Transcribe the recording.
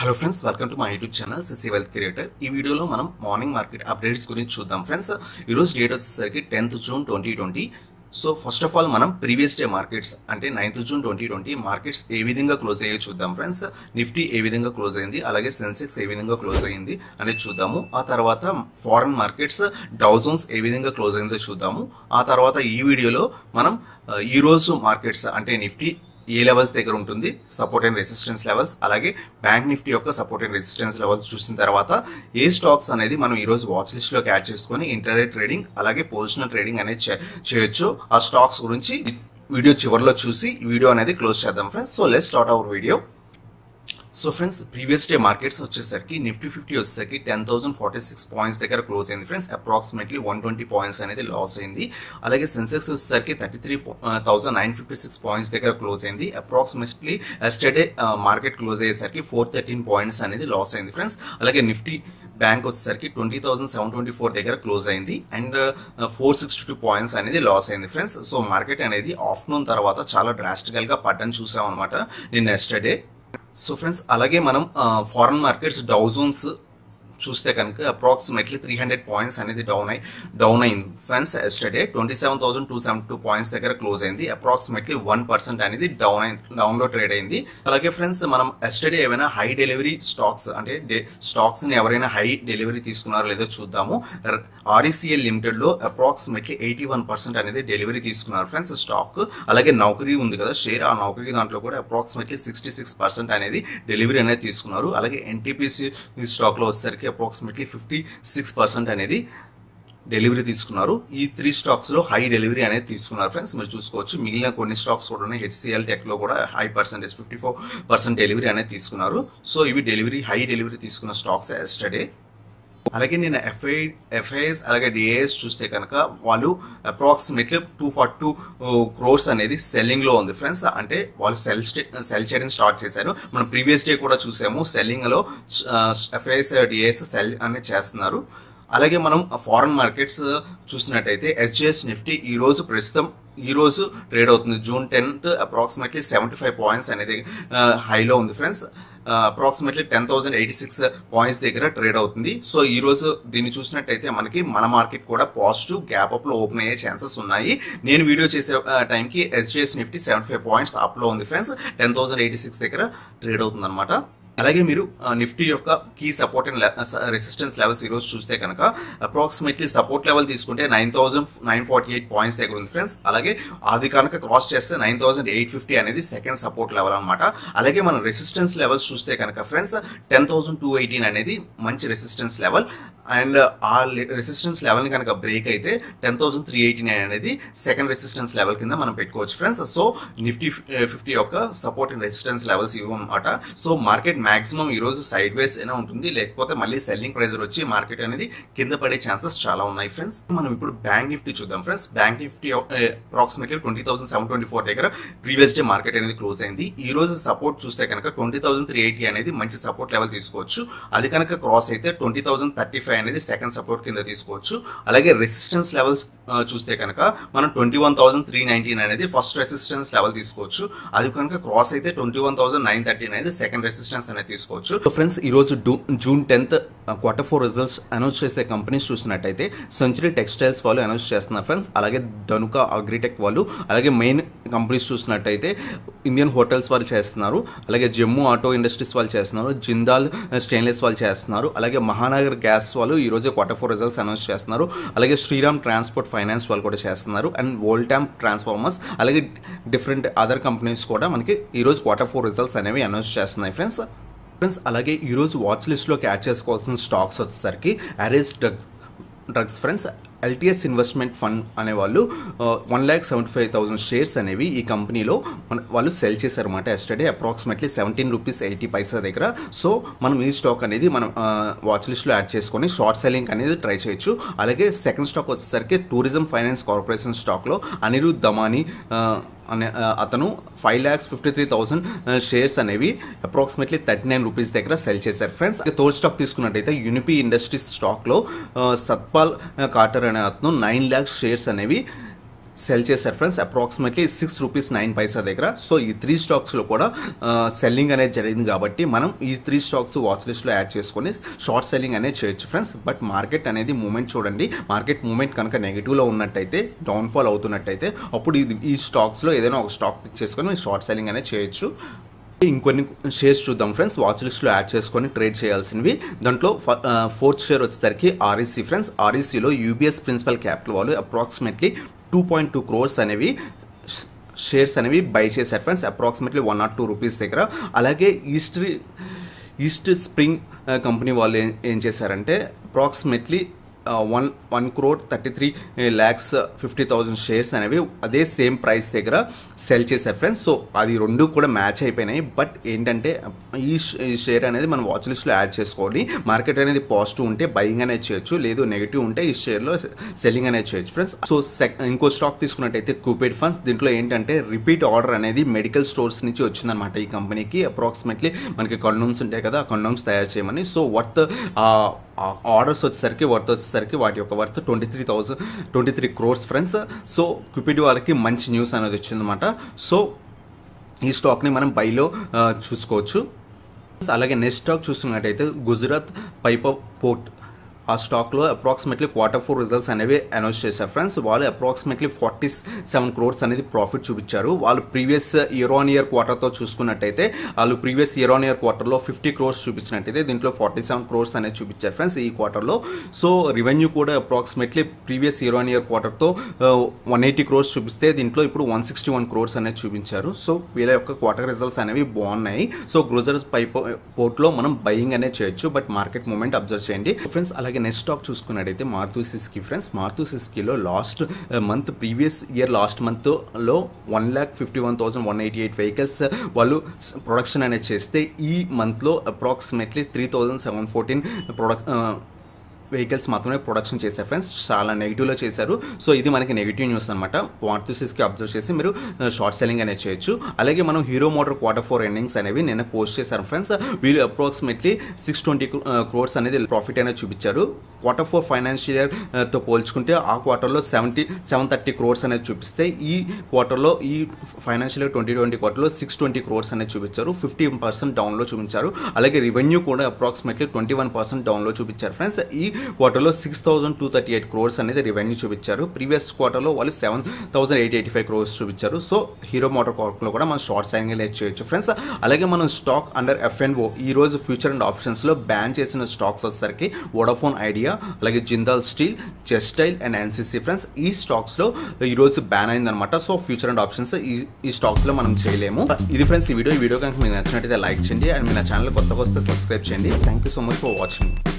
hello friends welcome to my YouTube channel CC wealth creator ఈ వీడియోలో మనం morning market updates గురించి చూద్దాం ఫ్రెండ్స్ ఈరోజు డేట్ వచ్చేసరికి tenth June twenty twenty so first of all మనం ప్రీవియస్ డే మార్కెట్స్ అంటే ninth June twenty twenty markets ఏ విధంగా క్లోజ్ అయ్యో చూద్దాం ఫ్రెండ్స్ నిఫ్టీ ఏ విధంగా క్లోజ్ అయింది అలాగే సెన్సెక్స్ ఏ విధంగా క్లోజ్ అయింది అనేది చూద్దాము ఆ తర్వాత ఫారెన్ మార్కెట్స్ డౌజోన్స్ ఏ విధంగా క్లోజ్ అయిందో చూద్దాము ఆ తర్వాత ఈ వీడియోలో మనం ఆ, ఈ రోజు మార్కెట్స్ అంటే నిఫ్టీ ఏ లెవెల్స్ దగ్గర ఉంటుంది సపోర్ట్ అండ్ రెసిస్టెన్స్ లెవెల్స్ అలాగే బ్యాంక్ నిఫ్టీ యొక్క సపోర్ట్ అండ్ రెసిస్టెన్స్ లెవెల్స్ చూసిన తర్వాత ఏ స్టాక్స్ అనేది మనం ఈ రోజు వాచ్ లిస్ట్ లోకి యాడ్ చేసుకొని ఇంటర్నెట్ ట్రేడింగ్ అలాగే పొజిషనల్ ట్రేడింగ్ అనేది చే- చేయొచ్చు ఆ స్టాక్స్ గురించి వీడియో చివరిలో చూసి ఈ వీడియో అనేది క్లోజ్ చేద్దాం friends so let start our video so friends previous day markets వచ్చేసరికి నిఫ్టీ ఫిఫ్టీ వచ్చేసరికి ten thousand forty six points దగ్గర క్లోజ్ అయింది friends approximately one twenty points అనేది లాస్ అయింది అలాగే సెన్సెక్స్ వచ్చేసరికి thirty three thousand nine fifty six points దగ్గర close అయింది అప్రాక్సిమేట్లీ ఎస్టర్డే మార్కెట్ క్లోజ్ అయ్యేసరికి ఫోర్ థర్టీన్ పాయింట్స్ అనేది లాస్ అయింది ఫ్రెండ్స్ అలాగే నిఫ్టీ బ్యాంక్ వచ్చేసరికి twenty thousand seven twenty four దగ్గర క్లోజ్ అయింది and four sixty two points అనేది లాస్ అయింది ఫ్రెండ్స్ సో మార్కెట్ అనేది ఆఫ్టర్నూన్ తర్వాత చాలా డ్రాస్టికల్ గా పడ్డం చూసాం అనమాట నిన్న ఎస్టర్డే సో ఫ్రెండ్స్ అలాగే మనం ఫారెన్ మార్కెట్స్ డౌజోన్స్ చూస్తే కనుక అప్రాక్సిమేట్లీ త్రీ హండ్రెడ్ పాయింట్స్ అనేది డౌన్ అయి డౌన్ అయింది friends yesterday twenty seven thousand two seventy two points దగ్గర క్లోజ్ అయింది అప్రాక్సిమేట్లీ వన్ పర్సెంట్ అనేది డౌన్ అయి డౌన్ లో ట్రేడ్ అయింది అలాగే ఫ్రెండ్స్ మనం ఎస్టర్డే ఏమైనా హై డెలివరీ స్టాక్స్ అంటే స్టాక్స్ ని ఎవరైనా హై డెలివరీ తీసుకున్నారో లేదో చూద్దాము ఆర్ఈసీఎల్ లిమిటెడ్ లో అప్రాక్సిమేట్లీ ఎయిటీ వన్ పర్సెంట్ అనేది డెలివరీ తీసుకున్నారు ఫ్రెండ్స్ స్టాక్ అలాగే నౌకరీ ఉంది కదా షేర్ ఆ నౌకరీ దాంట్లో కూడా అప్రాక్సిమేట్లీ సిక్స్టీ సిక్స్ పర్సెంట్ అనేది డెలివరీ అనేది తీసుకున్నారు అలాగే ఎన్టీపీసీ స్టాక్ లో వచ్చేసరికి అప్రాక్సిమేట్లీ ఫిఫ్టీ సిక్స్ పర్సెంట్ అనేది డెలివరీ తీసుకున్నారు ఈ త్రీ స్టాక్స్ లో హై డెలివరీ అనేది తీసుకున్నారు ఫ్రెండ్స్ మీరు చూసుకోవచ్చు మిగిలిన కొన్ని స్టాక్స్ కూడా ఉన్నాయి హెచ్సిఎల్ టెక్ లో కూడా high percentage fifty four percent delivery అనేది తీసుకున్నారు సో ఇవి డెలివరీ హై డెలివరీ తీసుకున్న స్టాక్స్ ఎస్టర్డే అలాగే నేను ఎఫ్ఐ ఎఫ్ఐఎస్ అలాగే డిఏఎస్ చూస్తే కనుక వాళ్ళు approximately two forty two crores అనేది సెల్లింగ్ లో ఉంది ఫ్రెండ్స్ అంటే వాళ్ళు సెల్ సెల్ చేయడం స్టార్ట్ చేశారు మనం ప్రీవియస్ డే కూడా చూసాము సెల్లింగ్ లో ఎఫ్ఐఎస్ డిఏఎస్ సెల్ అనేది చేస్తున్నారు అలాగే మనం ఫారెన్ మార్కెట్స్ చూసినట్టయితే ఎస్జిఎస్ నిఫ్టీ ఈ రోజు ప్రస్తుతం ఈ రోజు ట్రేడ్ అవుతుంది June tenth approximately seventy five points అనేది హైలో ఉంది friends approximately ten thousand eighty six points దగ్గర ట్రేడ్ అవుతుంది సో ఈ రోజు దీన్ని చూసినట్టయితే మనకి మన మార్కెట్ కూడా పాజిటివ్ గ్యాప్ అప్ లో ఓపెన్ అయ్యే ఛాన్సెస్ ఉన్నాయి నేను వీడియో చేసే టైంకి SGS Nifty seventy five points up లో ఉంది friends ten thousand eighty six దగ్గర ట్రేడ్ అవుతుంది అనమాట అలాగే మీరు నిఫ్టీ యొక్క key support and resistance levels ఈ రోజు చూస్తే కనుక అప్రాక్సిమేట్లీ సపోర్ట్ లెవెల్ తీసుకుంటే nine thousand nine forty eight points దగ్గర ఉంది ఫ్రెండ్స్ అలాగే అది కనుక క్రాస్ చేస్తే నైన్ థౌసండ్ ఎయిట్ ఫిఫ్టీ అనేది సెకండ్ సపోర్ట్ లెవెల్ అనమాట అలాగే మనం రెసిస్టెన్స్ లెవెల్స్ చూస్తే కనుక friends ten thousand two eighteen అనేది మంచి రెసిస్టెన్స్ లెవెల్ అండ్ ఆ రెసిస్టెన్స్ లెవెల్ కనుక బ్రేక్ అయితే ten thousand three eighty nine అనేది సెకండ్ రెసిస్టెన్స్ లెవెల్ కింద మనం పెట్టుకోవచ్చు ఫ్రెండ్స్ సో నిఫ్టీ ఫిఫ్టీ యొక్క సపోర్ట్ అండ్ రెసిస్టెన్స్ లెవెల్స్ ఇవ్వమాట సో మార్కెట్ మాక్సిమం ఈ రోజు సైడ్ వేస్ అయినా ఉంటుంది లేకపోతే మళ్ళీ సెల్లింగ్ ప్రైజర్ వచ్చి మార్కెట్ అనేది కింద పడే ఛాన్సెస్ చాలా ఉన్నాయి ఫ్రెండ్స్ మనం ఇప్పుడు బ్యాంక్ నిఫ్టీ చూద్దాం friends bank Nifty approximately twenty thousand seven twenty four దగ్గర ప్రీవియస్ డే మార్కెట్ అనేది క్లోజ్ అయింది ఈ రోజు సపోర్ట్ చూస్తే కనుక ట్వంటీ థౌసండ్ త్రీ ఎయిటీ అనేది మంచి సపోర్ట్ లెవెల్ తీసుకోవచ్చు అది కనుక క్రాస్ అయితే ట్వంటీ థౌసండ్ థర్టీ ఫైవ్ అనేది సెకండ్ సపోర్ట్ కింద తీసుకోవచ్చు అలాగే రెసిస్టెన్స్ లెవెల్స్ చూస్తే కనుక మనం twenty one thousand three nineteen అనేది ఫస్ట్ రెసిస్టెన్స్ లెవెల్ తీసుకోవచ్చు అది కనుక క్రాస్ అయితే twenty one thousand nine thirteen అనేది సెకండ్ రెసిస్టెన్స్ అనేది తీసుకోవచ్చు సో ఫ్రెండ్స్ ఈ రోజు June tenth quarter four results announce చేసే కంపెనీస్ చూసినట్టయితే సెంచరీ టెక్స్టైల్స్ వాళ్ళు అనౌన్స్ చేస్తున్నారు ఫ్రెండ్స్ అలాగే ధనుక అగ్రిటెక్ వాళ్ళు అలాగే మెయిన్ కంపెనీస్ చూసినట్టయితే ఇండియన్ హోటల్స్ వాళ్ళు చేస్తున్నారు అలాగే జమ్మూ ఆటో ఇండస్ట్రీస్ వాళ్ళు చేస్తున్నారు జిందాల్ స్టెయిన్లెస్ వాళ్ళు చేస్తున్నారు అలాగే మహానగర్ గ్యాస్ వాళ్ళు ఈ రోజు క్వార్టర్ ఫోర్ రిజల్ట్స్ అనౌన్స్ చేస్తున్నారు అలాగే శ్రీరామ్ ట్రాన్స్పోర్ట్ ఫైనాన్స్ వాళ్ళు కూడా చేస్తున్నారు అండ్ వోల్టామ్ ట్రాన్స్ఫార్మర్స్ అలాగే డిఫరెంట్ అదర్ కంపెనీస్ కూడా మనకి ఈ రోజు క్వార్టర్ ఫోర్ రిజల్ట్స్ అనేవి అనౌన్స్ చేస్తున్నాయి ఫ్రెండ్స్ ఫ్రెండ్స్ అలాగే ఈరోజు వాచ్ లిస్ట్లో యాడ్ చేసుకోవాల్సిన స్టాక్స్ వచ్చేసరికి అరేజ్ drugs drugs friends LTS investment fund అనేవాళ్ళు one lakh seventy five thousand shares అనేవి ఈ కంపెనీలో మన వాళ్ళు సెల్ చేశారన్నమాట yesterday approximately seventeen rupees eighty paisa దగ్గర సో మనం ఈ స్టాక్ అనేది మనం వాచ్ లిస్ట్లో యాడ్ చేసుకొని షార్ట్ సెల్లింగ్ అనేది ట్రై చేయొచ్చు అలాగే సెకండ్ స్టాక్ వచ్చేసరికి టూరిజం ఫైనాన్స్ కార్పొరేషన్ స్టాక్లో అనిరుద్ దమాని అనే అతను five lakhs fifty three thousand shares అనేవి అప్రాక్సిమేట్లీ థర్టీ నైన్ రూపీస్ దగ్గర సెల్ చేశారు ఫ్రెండ్స్ థర్డ్ స్టాక్ తీసుకున్నట్టయితే యూనిపీ ఇండస్ట్రీస్ స్టాక్లో సత్పాల్ కార్టర్ అనే అతను నైన్ ల్యాక్స్ షేర్స్ అనేవి సెల్ చేశారు friends approximately six rupees nine paisa దగ్గర సో ఈ త్రీ స్టాక్స్లో కూడా సెల్లింగ్ అనేది జరిగింది కాబట్టి మనం ఈ త్రీ స్టాక్స్ వాచ్ లిస్ట్లో యాడ్ చేసుకొని షార్ట్ సెల్లింగ్ అనేది చేయొచ్చు ఫ్రెండ్స్ బట్ మార్కెట్ అనేది మూమెంట్ చూడండి మార్కెట్ మూమెంట్ కనుక నెగిటివ్లో ఉన్నట్టయితే డౌన్ఫాల్ అవుతున్నట్టయితే అప్పుడు ఇది ఈ స్టాక్స్లో ఏదైనా ఒక స్టాక్ పిక్ చేసుకొని షార్ట్ సెల్లింగ్ అనేది చేయొచ్చు ఇంకొన్ని షేర్స్ చూద్దాం ఫ్రెండ్స్ వాచ్ లిస్ట్లో యాడ్ చేసుకొని ట్రేడ్ చేయాల్సినవి దాంట్లో ఫోర్త్ షేర్ వచ్చేసరికి ఆర్ఈసీ ఫ్రెండ్స్ ఆర్ఈసీలో యూబీఎస్ ప్రిన్సిపల్ క్యాపిటల్ వాళ్ళు approximately two point two crores అనేవి షేర్స్ అనేవి బై చేశారు friends approximately one nought two rupees దగ్గర అలాగే ఈస్ట్ ఈస్ట్ స్ప్రింగ్ కంపెనీ వాళ్ళు ఏం ఏం చేశారంటే approximately one one crore thirty three lakhs fifty thousand shares అనేవి అదే సేమ్ ప్రైస్ దగ్గర సెల్ చేశారు ఫ్రెండ్స్ సో అది రెండు కూడా మ్యాచ్ అయిపోయినాయి బట్ ఏంటంటే ఈ షేర్ అనేది మనం వాచ్ లిస్ట్లో యాడ్ చేసుకోవాలి మార్కెట్ అనేది పాజిటివ్ ఉంటే బయింగ్ అనేది చేయొచ్చు లేదు నెగిటివ్ ఉంటే ఈ షేర్లో సెల్లింగ్ అనేది చేయొచ్చు ఫ్రెండ్స్ సో సెక్ ఇంకో స్టాక్ తీసుకున్నట్టయితే కూపేడ్ ఫండ్స్ దీంట్లో ఏంటంటే రిపీట్ ఆర్డర్ అనేది మెడికల్ స్టోర్స్ నుంచి వచ్చిందనమాట ఈ కంపెనీకి అప్రాక్సిమేట్లీ మనకి కండోమ్స్ ఉంటాయి కదా ఆ కండోమ్స్ తయారు చేయమని సో వర్త్ ఆర్డర్స్ వచ్చేసరికి వర్త్ వచ్చేసరికి వాటి యొక్క worth twenty three thousand twenty three crores friends so Cupid వాళ్ళకి మంచి న్యూస్ అనేది వచ్చిందన్నమాట సో ఈ స్టాక్ని మనం బైలో చూసుకోవచ్చు అలాగే నెక్స్ట్ స్టాక్ చూసుకున్నట్టయితే గుజరాత్ పైప్ పోర్ట్ ఆ స్టాక్లో అప్రాక్సిమేట్లీ క్వార్టర్ ఫోర్ రిజల్ట్స్ అనేవి అనౌన్స్ చేశారు ఫ్రెండ్స్ వాళ్ళు అప్రాక్సిమేట్లీ ఫార్టీ సెవెన్ క్రోర్స్ అనేది ప్రాఫిట్ చూపించారు వాళ్ళు ప్రీవియస్ ఇయర్ ఆన్ ఇయర్ క్వార్టర్తో చూసుకున్నట్టయితే వాళ్ళు ప్రీవియస్ ఇయర్ ఆన్ ఇయర్ క్వార్టర్లో ఫిఫ్టీ క్రోర్స్ చూపించినట్టయితే దీంట్లో ఫార్టీ సెవెన్ క్రోర్స్ అనేది చూపించారు ఫ్రెండ్స్ ఈ క్వార్టర్లో సో రెవెన్యూ కూడా approximately previous year on year క్వార్టర్తో వన్ ఎయిటీ క్రోర్స్ చూపిస్తే దీంట్లో ఇప్పుడు వన్ సిక్స్టీ వన్ క్రోర్స్ అనేది చూపించారు సో వీళ్ళ యొక్క క్వార్టర్ రిజల్ట్స్ అనేవి బాగున్నాయి సో గ్రోజర్స్ పైప్ పోర్ట్లో మనం బయింగ్ అనేది చేయొచ్చు బట్ మార్కెట్ మూమెంట్ అబ్జర్వ్ చేయండి ఫ్రెండ్స్ అలాగే నెక్స్ట్ స్టాక్ చూసుకున్నట్టయితే మారుతూ సిస్కి ఫ్రెండ్స్ మారుతూ సిస్కీలో last month previous year last మంత్లో one lakh fifty one thousand one eighty eight vehicles వాళ్ళు ప్రొడక్షన్ అనేది చేస్తే ఈ మంత్లో approximately three thousand seven fourteen product vehicles మాత్రమే ప్రొడక్షన్ చేశారు ఫ్రెండ్స్ చాలా నెగిటివ్లో చేశారు సో ఇది మనకి నెగిటివ్ న్యూస్ అనమాట పార్థిసిస్కి అబ్జర్వ్ చేసి మీరు షార్ట్ సెల్లింగ్ అనేది చేయొచ్చు అలాగే మనం Hero Motor quarter four endings అనేవి నిన్న పోస్ట్ చేశారు ఫ్రెండ్స్ వీళ్ళు అప్రాక్సిమేట్లీ సిక్స్ ట్వంటీ క్రోర్స్ అనేది ప్రాఫిట్ అనేది చూపించారు క్వార్టర్ ఫోర్ ఫైనాన్షియల్ ఇయర్తో పోల్చుకుంటే ఆ క్వార్టర్లో సెవెంటీ సెవెన్ థర్టీ క్రోర్స్ అనేది చూపిస్తే ఈ క్వార్టర్లో ఈ ఫైనాన్షియల్ ఇయర్ ట్వంటీ ట్వంటీ క్వార్టర్లో సిక్స్ ట్వంటీ క్రోర్స్ అనేది చూపించారు ఫిఫ్టీ పర్సెంట్ డౌన్లో చూపించారు అలాగే రెవెన్యూ కూడా అప్రాక్సిమేట్లీ ట్వంటీ వన్ పర్సెంట్ డౌన్లో చూపించారు ఫ్రెండ్స్ ఈ క్వార్టర్లో six thousand two thirty eight crores అనేది రెవెన్యూ చూపించారు ప్రీవియస్ క్వార్టర్లో వాళ్ళు seven thousand eight eighty five crores చూపించారు సో హీరో మోటార్ కార్ప్లో కూడా మనం షార్ట్ సైనింగ్ అనేది చేయొచ్చు ఫ్రెండ్స్ అలాగే మనం స్టాక్ అండర్ ఎఫ్ఎన్ఓ ఈ రోజు ఫ్యూచర్ అండ్ ఆప్షన్స్లో బ్యాన్ చేసిన స్టాక్స్ వచ్చేసరికి వోడాఫోన్ ఐడియా అలాగే జిందాల్ స్టీల్ చెస్టైల్ అండ్ ఎన్సీసీ ఫ్రెండ్స్ ఈ స్టాక్స్లో ఈరోజు బ్యాన్ అయిందనమాట సో ఫ్యూచర్ అండ్ ఆప్షన్స్ ఈ ఈ స్టాక్స్లో మనం చేయలేము ఇది ఫ్రెండ్స్ ఈ వీడియో ఈ వీడియో కనుక మీకు నచ్చినట్టయితే లైక్ చేయండి అండ్ మీ నా ఛానల్ కొత్తగా వస్తే సబ్స్క్రైబ్ చేయండి thank you so much for watching